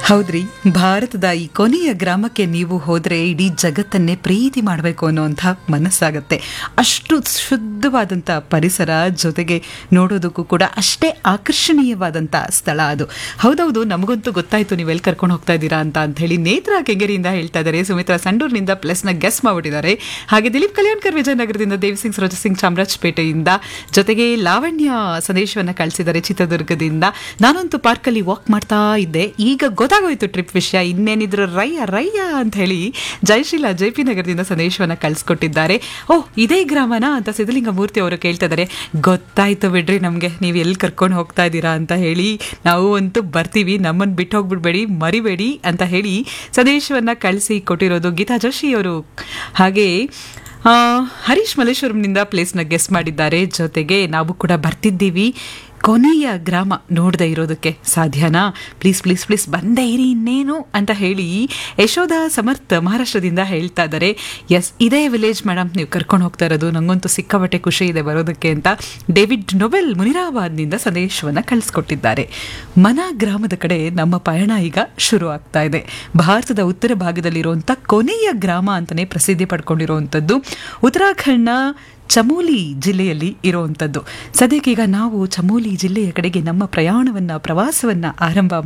ಹೌದ್ರಿ ಭಾರತದ ಈ ಕೊನೆಯ ಗ್ರಾಮಕ್ಕೆ ನೀವು ಹೋದ್ರೆ ಇಡೀ ಜಗತ್ತನ್ನೇ ಪ್ರೀತಿ ಮಾಡಬೇಕು ಅನ್ನುವಂಥ ಮನಸ್ಸಾಗತ್ತೆ ಅಷ್ಟು ಶುದ್ಧವಾದಂಥ ಪರಿಸರ ಜೊತೆಗೆ ನೋಡೋದಕ್ಕೂ ಕೂಡ ಅಷ್ಟೇ ಆಕರ್ಷಣೀಯವಾದಂಥ ಸ್ಥಳ ಅದು ಹೌದೌದು ನಮಗಂತೂ ಗೊತ್ತಾಯ್ತು ನೀವು ಎಲ್ಲಿ ಕರ್ಕೊಂಡು ಹೋಗ್ತಾ ಇದ್ದೀರಾ ಅಂತ ಅಂತ ಹೇಳಿ ನೇತ್ರ ಕೆಂಗೇರಿಯಿಂದ ಹೇಳ್ತಾ ಇದ್ದಾರೆ ಸುಮಿತ್ರಾ ಸಂಡೂರಿನಿಂದ ಪ್ಲಸ್ನ ಗೆಸ್ ಮಾಡಿಬಿಟ್ಟಿದ್ದಾರೆ ಹಾಗೆ ದಿಲೀಪ್ ಕಲ್ಯಾಣ್ಕರ್ ವಿಜಯನಗರದಿಂದ ದೇವಿಸಿಂಗ್ ಸರೋಜ ಸಿಂಗ್ ಚಾಮರಾಜಪೇಟೆಯಿಂದ ಜೊತೆಗೆ ಲಾವಣ್ಯ ಸಂದೇಶವನ್ನು ಕಳಿಸಿದ್ದಾರೆ ಚಿತ್ರದುರ್ಗದಿಂದ ನಾನಂತೂ ಪಾರ್ಕಲ್ಲಿ ವಾಕ್ ಮಾಡ್ತಾ ಇದ್ದೆ ಈಗ ಗೊತ್ತಾಗೋಯ್ತು ಟ್ರಿಪ್ ವಿಷಯ ಇನ್ನೇನಿದ್ರು ರಯ್ಯ ರಯ್ಯ ಅಂತ ಹೇಳಿ ಜಯಶೀಲ ಜೆ ಪಿ ನಗರದಿಂದ ಸಂದೇಶವನ್ನು ಕಳಿಸ್ಕೊಟ್ಟಿದ್ದಾರೆ ಓಹ್ ಇದೇ ಗ್ರಾಮನ ಅಂತ ಸಿದ್ಧಲಿಂಗ ಮೂರ್ತಿ ಅವರು ಕೇಳ್ತಾ ಇದ್ದಾರೆ ಗೊತ್ತಾಯ್ತು ಬಿಡ್ರಿ ನಮಗೆ ನೀವು ಎಲ್ಲಿ ಕರ್ಕೊಂಡು ಹೋಗ್ತಾ ಇದ್ದೀರಾ ಅಂತ ಹೇಳಿ ನಾವು ಅಂತೂ ಬರ್ತೀವಿ ನಮ್ಮನ್ನು ಬಿಟ್ಟು ಹೋಗ್ಬಿಡ್ಬೇಡಿ ಮರಿಬೇಡಿ ಅಂತ ಹೇಳಿ ಸಂದೇಶವನ್ನು ಕಳಿಸಿ ಕೊಟ್ಟಿರೋದು ಗೀತಾ ಜೋಶಿ ಅವರು ಹಾಗೆ ಆ, ಹರೀಶ್ ಮಲ್ಲೇಶ್ವರಂನಿಂದ ಪ್ಲೇಸ್ನ ಗೆಸ್ ಮಾಡಿದ್ದಾರೆ ಜೊತೆಗೆ ನಾವು ಕೂಡ ಬರ್ತಿದ್ದೀವಿ ಕೊನೆಯ ಗ್ರಾಮ ನೋಡದೆ ಇರೋದಕ್ಕೆ ಸಾಧ್ಯನಾ ಪ್ಲೀಸ್ ಪ್ಲೀಸ್ ಪ್ಲೀಸ್ ಬಂದೇ ಇರಿ ಇನ್ನೇನು ಅಂತ ಹೇಳಿ ಯಶೋಧ ಸಮರ್ಥ್ ಮಹಾರಾಷ್ಟ್ರದಿಂದ ಹೇಳ್ತಾ ಇದ್ದಾರೆ ಎಸ್ ಇದೇ ವಿಲೇಜ್ ಮೇಡಮ್ ನೀವು ಕರ್ಕೊಂಡು ಹೋಗ್ತಾ ಇರೋದು ನಂಗಂತೂ ಸಿಕ್ಕಾಪಟ್ಟೆ ಖುಷಿ ಇದೆ ಬರೋದಕ್ಕೆ ಅಂತ ಡೇವಿಡ್ ನೊಬೆಲ್ ಮುನಿರಾಬಾದ್ನಿಂದ ಸಂದೇಶವನ್ನು ಕಳಿಸ್ಕೊಟ್ಟಿದ್ದಾರೆ ಮನ ಗ್ರಾಮದ ಕಡೆ ನಮ್ಮ ಪಯಣ ಈಗ ಶುರು ಆಗ್ತಾ ಇದೆ ಭಾರತದ ಉತ್ತರ ಭಾಗದಲ್ಲಿರುವಂಥ ಕೊನೆಯ ಗ್ರಾಮ ಅಂತಲೇ ಪ್ರಸಿದ್ಧಿ ಪಡ್ಕೊಂಡಿರುವಂಥದ್ದು ಉತ್ತರಾಖಂಡ್ನ ಚಮೋಲಿ ಜಿಲ್ಲೆಯಲ್ಲಿ ಇರುವಂಥದ್ದು ಸದ್ಯಕ್ಕೀಗ ನಾವು ಚಮೋಲಿ ಜಿಲ್ಲೆಯ ಕಡೆಗೆ ನಮ್ಮ ಪ್ರಯಾಣವನ್ನ ಪ್ರವಾಸವನ್ನ ಆರಂಭ